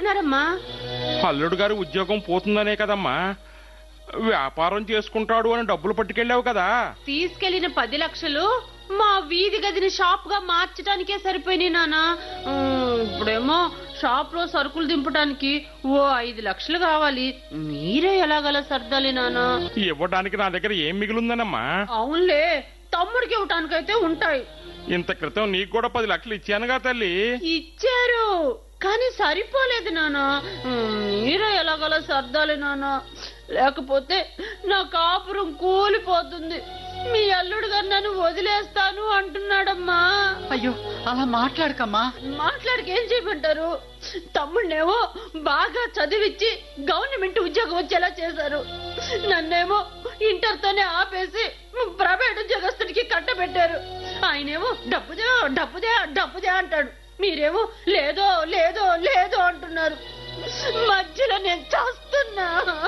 అంటున్నారమ్మా అల్లుడు గారి ఉద్యోగం పోతుందనే కదమ్మా వ్యాపారం చేసుకుంటాడు అని డబ్బులు పట్టుకెళ్ళావు కదా తీసుకెళ్లిన పది లక్షలు మా వీధి గదిని షాప్ గా మార్చడానికే సరిపోయినాయి నానా ఇప్పుడేమో షాప్ లో సరుకులు దింపడానికి ఓ ఐదు లక్షలు కావాలి మీరే ఎలాగలా సర్దాలి నానా ఇవ్వడానికి నా దగ్గర ఏం మిగిలిందనమ్మా అవునులే తమ్ముడికి ఇవ్వటానికైతే ఉంటాయి ఇంత క్రితం నీకు కూడా పది లక్షలు ఇచ్చానుగా తల్లి ఇచ్చారు కానీ సరిపోలేదు నానా మీరే ఎలాగలా సర్దాలి నానా లేకపోతే నా కాపురం కూలిపోతుంది మీ అల్లుడు గారు నన్ను వదిలేస్తాను అంటున్నాడమ్మా అయ్యో అలా మాట్లాడకమ్మా మాట్లాడికి ఏం చేయమంటారు తమ్ముడినేమో బాగా చదివిచ్చి గవర్నమెంట్ ఉద్యోగం వచ్చేలా చేశారు నన్నేమో ఇంటర్తోనే ఆపేసి ప్రైవేట్ ఉద్యోగస్తుడికి కట్టబెట్టారు ఆయనేమో డబ్బుదే డబ్బుదే డబ్బుదే అంటాడు మీరేమో లేదో లేదో లేదో అంటున్నారు మధ్యలో నేను చేస్తున్నా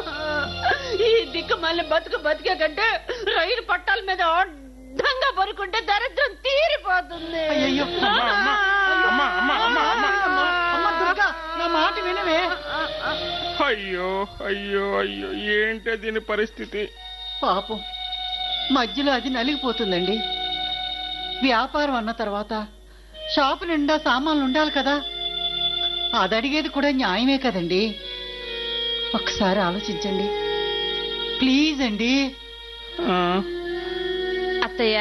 ఈ దిక్కు మళ్ళీ బతుకు బతికే కంటే రైలు పట్టాల మీద అడ్డంగా పరుకుంటే దరిద్రం తీరిపోతుంది అయ్యయ్యో. అమ్మా, అమ్మా, అమ్మా, అమ్మా, అమ్మా, అమ్మా. అమ్మ దుర్గా నా మాట వినవే అయ్యో అయ్యో అయ్యో ఏంటే దీని పరిస్థితి పాపం మధ్యలో అది నలిగిపోతుందండి వ్యాపారం అన్న తర్వాత షాపు నిండా సామాన్లు ఉండాలి కదా అది అడిగేది కూడా న్యాయమే కదండి ఒక్కసారి ఆలోచించండి ప్లీజ్ అండి ఆ, అత్తయ్య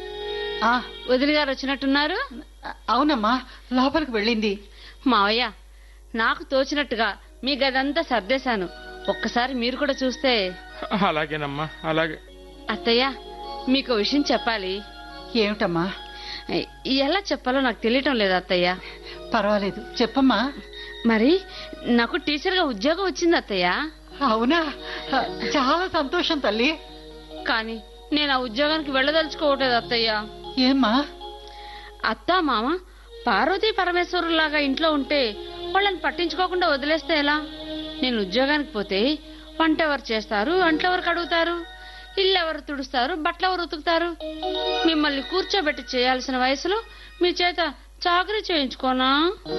ఆ, వదిలి గారు వచ్చినట్టున్నారు అవునమ్మా లోపలికి వెళ్ళింది మావయ్య నాకు తోచినట్టుగా మీ గదంతా సర్దేశాను ఒక్కసారి మీరు కూడా చూస్తే అలాగేనమ్మా అలాగే అత్తయ్య మీకు ఓ విషయం చెప్పాలి ఏమిటమ్మా ఎలా చెప్పాలో నాకు తెలియటం లేదు అత్తయ్య పర్వాలేదు చెప్పమ్మా మరి నాకు టీచర్గా ఉద్యోగం వచ్చింది అత్తయ్య అవునా చాలా సంతోషం తల్లి కానీ నేను ఆ ఉద్యోగానికి వెళ్ళదలుచుకోవట్లేదు అత్తయ్య ఏమ్మా అత్త మామ పార్వతీ పరమేశ్వరులాగా ఇంట్లో ఉంటే వాళ్ళని పట్టించుకోకుండా వదిలేస్తే ఎలా నేను ఉద్యోగానికి పోతే వంట ఎవరు చేస్తారు అంట్లు ఎవరు కడుగుతారు ఇల్లు ఎవరు తుడుస్తారు బట్టలు ఎవరు ఉతుకుతారు మిమ్మల్ని కూర్చోబెట్టి చేయాల్సిన వయసులో మీ చేత చాకరీ చేయించుకోనా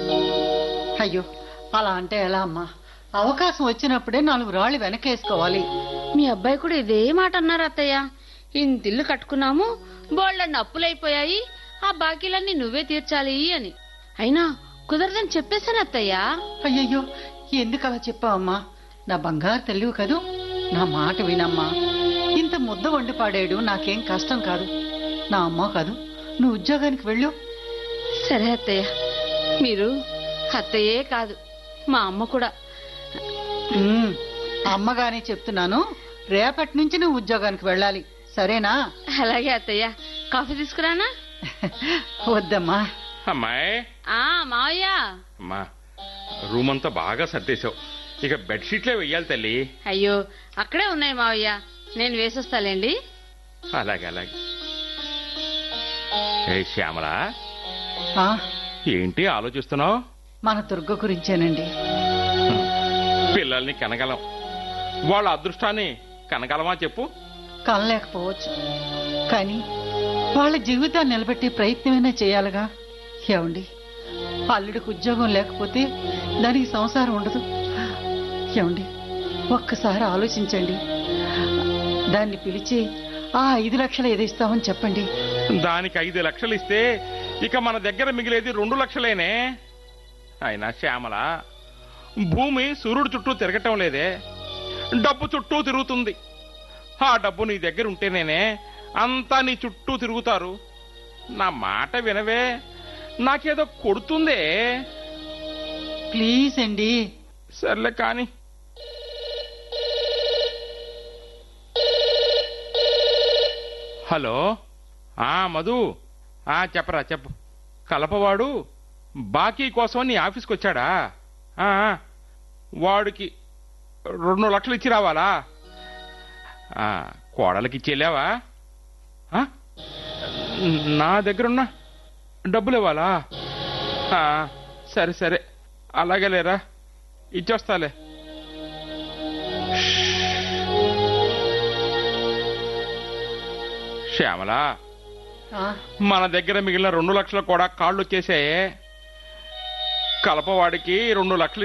అయ్యో అలా అంటే ఎలా అమ్మా అవకాశం వచ్చినప్పుడే నాలుగు రాళ్ళు వెనకేసుకోవాలి మీ అబ్బాయి కూడా ఇదే మాట అన్నారు అత్తయ్య ఇంతిల్లు కట్టుకున్నాము బోళ్ళన్ని అప్పులైపోయాయి ఆ బాకీలన్నీ నువ్వే తీర్చాలి అని అయినా కుదరదని చెప్పేశాను అత్తయ్య అయ్యయ్యో ఎందుకు అలా చెప్పావమ్మా నా బంగారు తెలివి కదూ నా మాట వినమ్మా ఇంత ముద్ద వండి పాడాడు నాకేం కష్టం కాదు నా అమ్మ కాదు నువ్వు ఉద్యోగానికి వెళ్ళు సరే అత్తయ్య మీరు అత్తయ్యే కాదు మా అమ్మ కూడా ఉమ్, అమ్మగానే చెప్తున్నాను రేపటి నుంచి నువ్వు ఉద్యోగానికి వెళ్ళాలి సరేనా అలాగే అత్తయ్య కాఫీ తీసుకురానా వద్దమ్మా అమ్మాయి ఆ మావయ్య అమ్మా రూమ్ అంతా బాగా సర్దేశావు ఇక బెడ్షీట్లే వెయ్యాలి తల్లి అయ్యో అక్కడే ఉన్నాయి మావయ్య నేను వేసొస్తాలేండి అలాగే అలాగే ఏ శ్యామల ఆ, ఏంటి ఆలోచిస్తున్నావు మన దుర్గ గురించేనండి పిల్లల్ని కనగలం వాళ్ళ అదృష్టాన్ని కనగలమా చెప్పు కనలేకపోవచ్చు కానీ వాళ్ళ జీవితాన్ని నిలబెట్టే ప్రయత్నమైనా చేయాలిగా ఏమండి అల్లుడికి ఉద్యోగం లేకపోతే దానికి సంసారం ఉండదు ఏమండి ఒక్కసారి ఆలోచించండి దాన్ని పిలిచి ఆ ఐదు లక్షలు ఏది ఇస్తామని చెప్పండి దానికి ఐదు లక్షలు ఇస్తే ఇక మన దగ్గర మిగిలేది రెండు లక్షలేనే అయినా శ్యామల భూమి సూర్యుడు చుట్టూ తిరగటం లేదే డబ్బు చుట్టూ తిరుగుతుంది ఆ డబ్బు నీ దగ్గర ఉంటేనేనే అంతా నీ చుట్టూ తిరుగుతారు నా మాట వినవే నాకేదో కొడుతుందే ప్లీజ్ అండి సర్లే కాని హలో ఆ మధు ఆ చెప్పరా చెప్పు కలపవాడు బాకీ కోసం నీ ఆఫీస్కి వచ్చాడా ఆ, ఆ, వాడికి రెండు లక్షలు ఇచ్చి రావాలా ఆ, కోడలికి ఇచ్చేలేవా ఆ? నా దగ్గరున్న డబ్బులు ఇవ్వాలా ఆ, సరే సరే అలాగే లేరా ఇచ్చొస్తాలే శ్యామల ఆ, మన దగ్గర మిగిలిన రెండు లక్షలు కూడా కాళ్ళు వచ్చేసాయే కలపవాడికి రెండు లక్షలు